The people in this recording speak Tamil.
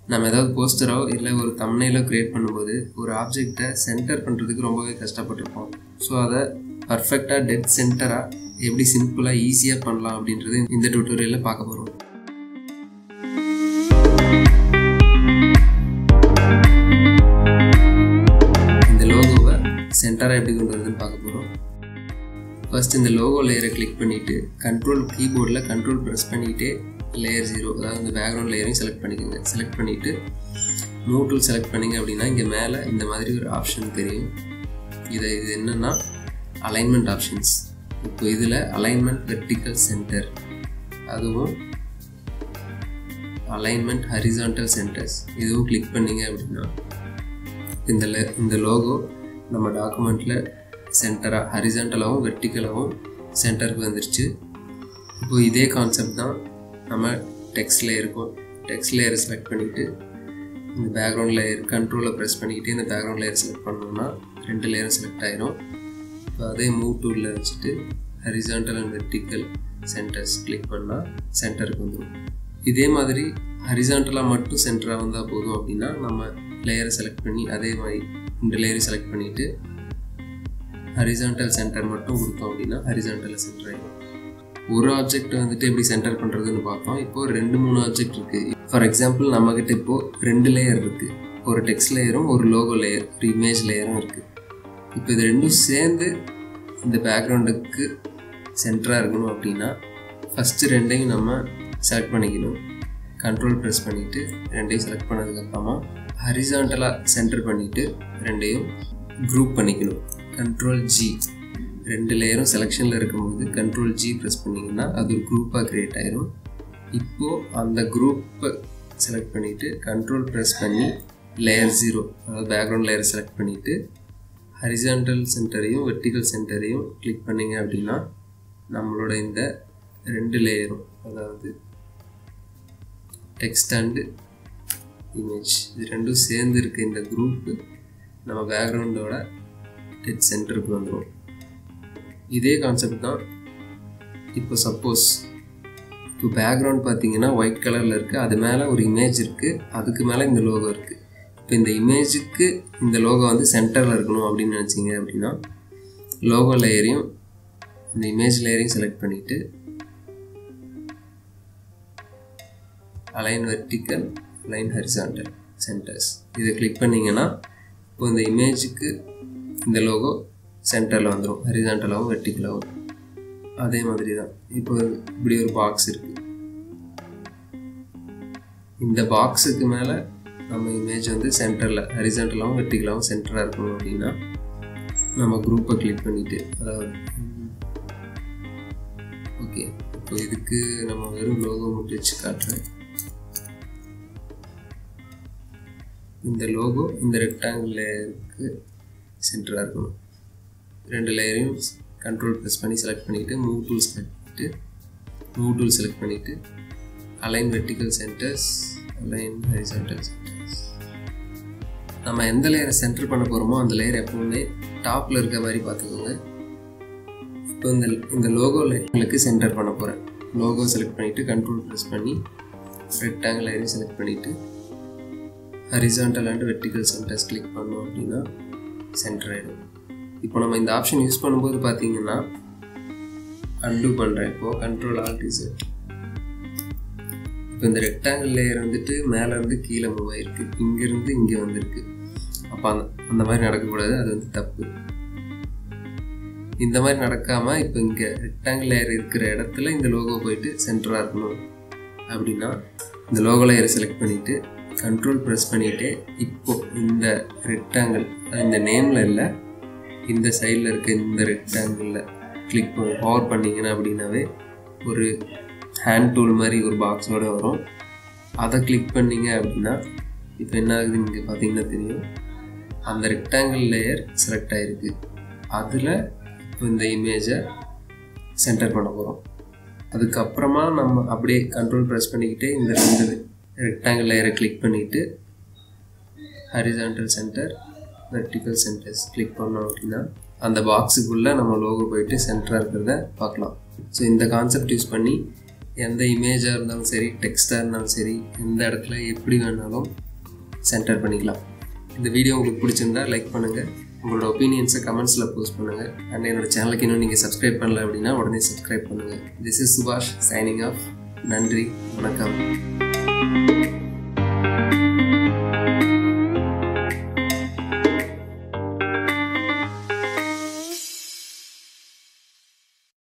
நம்ம ஏதாவது போஸ்டரோ இல்லை ஒரு தம்னையிலோ க்ரியேட் பண்ணும்போது ஒரு ஆப்ஜெக்டை சென்டர் பண்ணுறதுக்கு ரொம்பவே கஷ்டப்பட்டிருப்போம் ஸோ அதை பர்ஃபெக்டாக டெட் சென்டராக எப்படி சிம்பிளாக ஈஸியாக பண்ணலாம் அப்படின்றது இந்த டியூட்டோரியலில் பார்க்க போகிறோம் இந்த லோகோவை சென்டராக எப்படி கொண்டு வரதுன்னு பார்க்க போகிறோம் ஃபர்ஸ்ட் இந்த லோகோ லேயரை கிளிக் பண்ணிவிட்டு கண்ட்ரோல் கீபோர்டில் கண்ட்ரோல் ப்ரெஸ் பண்ணிக்கிட்டே லேயர் ஜீரோ அதாவது இந்த பேக்ரவுண்ட் லேயரையும் செலக்ட் பண்ணிக்கோங்க செலக்ட் பண்ணிவிட்டு மூவ் டூல் செலக்ட் பண்ணிங்க அப்படின்னா இங்கே மேலே இந்த மாதிரி ஒரு ஆப்ஷன் தெரியும் இதை இது என்னென்னா அலைன்மெண்ட் ஆப்ஷன்ஸ் இப்போ இதில் அலைன்மெண்ட் வெர்டிக்கல் சென்டர் அதுவும் அலைன்மெண்ட் ஹரிசான்டல் சென்டர்ஸ் இதுவும் கிளிக் பண்ணிங்க அப்படின்னா இந்த இந்த லோகோ நம்ம டாக்குமெண்ட்டில் சென்டராக ஹரிசான்டலாகவும் வெர்டிக்கலாகவும் சென்டருக்கு வந்துருச்சு இப்போது இதே கான்செப்ட் தான் நம்ம டெக்ஸ்டில் இருக்கும் டெக்ஸ்ட் லேயரை செலக்ட் பண்ணிவிட்டு இந்த பேக்ரவுண்ட் லேயர் கண்ட்ரோலை ப்ரெஸ் பண்ணிக்கிட்டு இந்த பேக்ரவுண்ட் லேயர் செலக்ட் பண்ணோம்னா ரெண்டு லேயரும் செலக்ட் ஆயிரும் இப்போ அதே மூவ் டூலில் வச்சுட்டு horizontal and vertical centres click பண்ணால் சென்டருக்கு வந்துடும் இதே மாதிரி ஹரிசான்டலாக மட்டும் சென்டராக வந்தால் போதும் அப்படின்னா நம்ம லேயரை செலக்ட் பண்ணி அதே மாதிரி இந்த லேயரை செலக்ட் பண்ணிவிட்டு ஹரிசான்டல் சென்டர் மட்டும் கொடுத்தோம் அப்படின்னா ஹரிசான்டலில் சென்டர் ஆகிடும் ஒரு ஆப்ஜெக்ட் வந்துட்டு எப்படி சென்டர் பண்ணுறதுன்னு பார்த்தோம் இப்போது ரெண்டு மூணு ஆப்ஜெக்ட் இருக்குது ஃபார் எக்ஸாம்பிள் நம்மக்கிட்ட இப்போது ரெண்டு லேயர் இருக்குது ஒரு டெக்ஸ்ட் லேயரும் ஒரு லோகோ லேயர் ஒரு இமேஜ் லேயரும் இருக்குது இப்போ இது ரெண்டும் சேர்ந்து இந்த பேக்ரவுண்டுக்கு சென்டராக இருக்கணும் அப்படின்னா ஃபஸ்ட்டு ரெண்டையும் நம்ம செலக்ட் பண்ணிக்கணும் கண்ட்ரோல் ப்ரெஸ் பண்ணிவிட்டு ரெண்டையும் செலக்ட் பண்ணதுக்கப்புறமா ஹரிசான்டலாக சென்டர் பண்ணிவிட்டு ரெண்டையும் குரூப் பண்ணிக்கணும் கண்ட்ரோல் ஜி ரெண்டு லேயரும் செலெக்ஷனில் இருக்கும்போது கண்ட்ரோல் ஜி ப்ரெஸ் பண்ணிங்கன்னா அது ஒரு குரூப்பாக க்ரியேட் ஆயிரும் இப்போது அந்த குரூப்பை செலக்ட் பண்ணிவிட்டு கண்ட்ரோல் ப்ரெஸ் பண்ணி லேயர் ஜீரோ அதாவது பேக்ரவுண்ட் லேயர் செலக்ட் பண்ணிவிட்டு ஹரிசான்டல் சென்டரையும் வெர்டிக்கல் சென்டரையும் கிளிக் பண்ணிங்க அப்படின்னா நம்மளோட இந்த ரெண்டு லேயரும் அதாவது டெக்ஸ்ட் அண்டு இமேஜ் இது ரெண்டும் சேர்ந்து இருக்க இந்த குரூப்பு நம்ம பேக்ரவுண்டோட டெட் சென்டருக்கு வந்துடும் இதே கான்செப்ட் தான் இப்போ சப்போஸ் இப்போ பேக்ரவுண்ட் பார்த்தீங்கன்னா ஒயிட் கலரில் இருக்குது அது மேலே ஒரு இமேஜ் இருக்குது அதுக்கு மேலே இந்த லோகோ இருக்குது இப்போ இந்த இமேஜுக்கு இந்த லோகோ வந்து சென்டரில் இருக்கணும் அப்படின்னு நினச்சிங்க அப்படின்னா லோகோ லேயரையும் இந்த இமேஜ் லேயரையும் செலக்ட் பண்ணிவிட்டு align vertical align horizontal centres இதை கிளிக் பண்ணிங்கன்னா இப்போ இந்த இமேஜுக்கு இந்த லோகோ சென்டரில் வந்துடும் ஹரிசான்டலாகவும் வெர்டிக்கலாகவும் அதே மாதிரி தான் இப்போ இப்படி ஒரு பாக்ஸ் இருக்குது இந்த பாக்ஸுக்கு மேலே நம்ம இமேஜ் வந்து சென்டரில் ஹரிசான்டலாகவும் வெர்டிக்கலாகவும் சென்டராக இருக்கணும் அப்படின்னா நம்ம குரூப்பை கிளிக் பண்ணிவிட்டு அதாவது ஓகே இப்போ இதுக்கு நம்ம வெறும் லோகோ மட்டும் வச்சு காட்டுறேன் இந்த லோகோ இந்த ரெக்டாங்கிள் லேயருக்கு சென்டராக இருக்கணும் ரெண்டு லேயரையும் கண்ட்ரோல் ப்ரெஸ் பண்ணி செலக்ட் பண்ணிவிட்டு மூவ் டூல் செலக்ட் பண்ணிவிட்டு மூவ் டூல் செலக்ட் பண்ணிவிட்டு align vertical centers align horizontal centers நம்ம எந்த லேயரை சென்டர் பண்ண போகிறோமோ அந்த லேயர் எப்பவுமே டாப்பில் இருக்க மாதிரி பார்த்துக்கோங்க இப்போ இந்த இந்த லோகோ லேயர்களுக்கு சென்டர் பண்ண போகிறேன் லோகோ செலக்ட் பண்ணிவிட்டு கண்ட்ரோல் ப்ரெஸ் பண்ணி ரெக்டாங்கிள் லேயரையும் செலக்ட் பண்ணிவிட்டு horizontal and vertical centres click பண்ணோம் அப்படின்னா சென்டர் ஆகிடும் இப்போ நம்ம இந்த ஆப்ஷன் யூஸ் பண்ணும்போது பார்த்தீங்கன்னா அன்டூ பண்ணுறேன் இப்போது கண்ட்ரோல் ஆல்ட் இசட் இப்போ இந்த ரெக்டாங்கிள் லேயர் வந்துட்டு மேலேருந்து கீழே மூவ் ஆகிருக்கு இங்கேருந்து இங்கே வந்திருக்கு அப்போ அந்த அந்த மாதிரி நடக்கக்கூடாது அது வந்து தப்பு இந்த மாதிரி நடக்காமல் இப்போ இங்கே ரெக்டாங்கிள் லேயர் இருக்கிற இடத்துல இந்த லோகோ போயிட்டு சென்டராக இருக்கணும் அப்படின்னா இந்த லோகோ லேயரை செலக்ட் பண்ணிவிட்டு கண்ட்ரோல் ப்ரெஸ் பண்ணிவிட்டு இப்போ இந்த ரெக்டாங்கிள் இந்த நேமில் இல்லை இந்த சைடில் இருக்க இந்த ரெக்டாங்கிளில் கிளிக் பண்ணி பவர் பண்ணிங்கன்னா அப்படின்னாவே ஒரு ஹேண்ட் டூல் மாதிரி ஒரு பாக்ஸோடு வரும் அதை கிளிக் பண்ணிங்க அப்படின்னா இப்போ என்ன ஆகுது நீங்கள் பார்த்தீங்கன்னா தெரியும் அந்த ரெக்டாங்கிள் லேயர் செலக்ட் ஆகிருக்கு அதில் இப்போ இந்த இமேஜை சென்டர் பண்ண போகிறோம் அதுக்கப்புறமா நம்ம அப்படியே கண்ட்ரோல் ப்ரெஸ் பண்ணிக்கிட்டே இந்த ரெண்டு ரெக்டாங்கிள் லேயரை கிளிக் பண்ணிவிட்டு horizontal center vertical centres click பண்ணோம் அப்படின்னா அந்த பாக்ஸுக்குள்ளே நம்ம லோகோ போயிட்டு சென்டராக இருக்கிறத பார்க்கலாம் ஸோ இந்த கான்செப்ட் யூஸ் பண்ணி எந்த இமேஜாக இருந்தாலும் சரி டெக்ஸ்டாக இருந்தாலும் சரி எந்த இடத்துல எப்படி வேணாலும் சென்டர் பண்ணிக்கலாம் இந்த வீடியோ உங்களுக்கு பிடிச்சிருந்தா லைக் பண்ணுங்கள் உங்களோட ஒப்பீனியன்ஸை கமெண்ட்ஸில் போஸ்ட் பண்ணுங்கள் அண்ட் என்னோட சேனலுக்கு இன்னும் நீங்கள் சப்ஸ்கிரைப் பண்ணல அப்படின்னா உடனே சப்ஸ்கிரைப் பண்ணுங்கள் this is Subash signing off நன்றி வணக்கம்